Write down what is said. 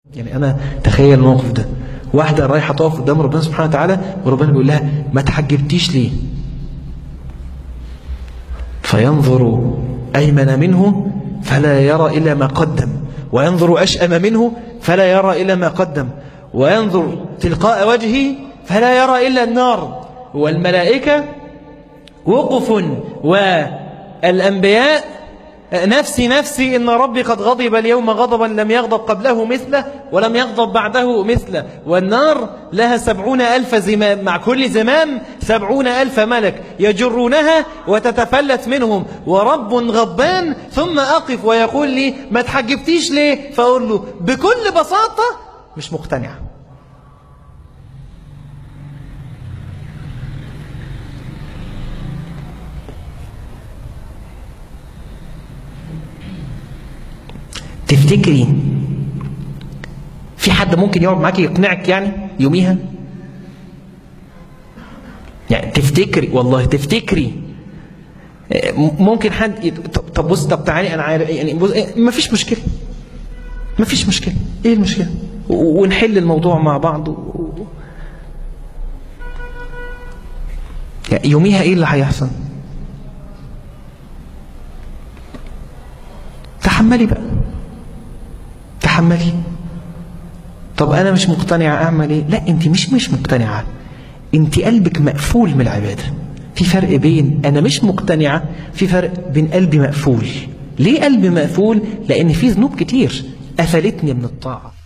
يعني أنا تخيل الموقف ده واحدة رايحة تقف قدام ربنا سبحانه وتعالى وربنا بيقول لها ما تحجبتيش ليه فينظر أيمن منه فلا يرى إلا ما قدم وينظر أشأم منه فلا يرى إلا ما قدم وينظر تلقاء وجهه فلا يرى إلا النار والملائكة وقف والأنبياء نفسي نفسي إن ربي قد غضب اليوم غضبا لم يغضب قبله مثله ولم يغضب بعده مثله والنار لها سبعون ألف زمام مع كل زمام سبعون ألف ملك يجرونها وتتفلت منهم ورب غضبان ثم أقف ويقول لي ما تحجبتيش ليه فأقول له بكل بساطة مش مقتنع تفتكري في حد ممكن يقعد معاكي يقنعك يعني يوميها يعني تفتكري والله تفتكري ممكن حد يت... طب بص طب تعالي انا عارف يعني بص ما فيش مشكله ما فيش مشكله ايه المشكله ونحل الموضوع مع بعض و... يعني يوميها ايه اللي هيحصل تحملي بقى تحملي طب انا مش مقتنعه اعمل ايه لا انت مش مش مقتنعه انت قلبك مقفول من العباده في فرق بين انا مش مقتنعه في فرق بين قلبي مقفول ليه قلبي مقفول لان في ذنوب كتير قفلتني من الطاعه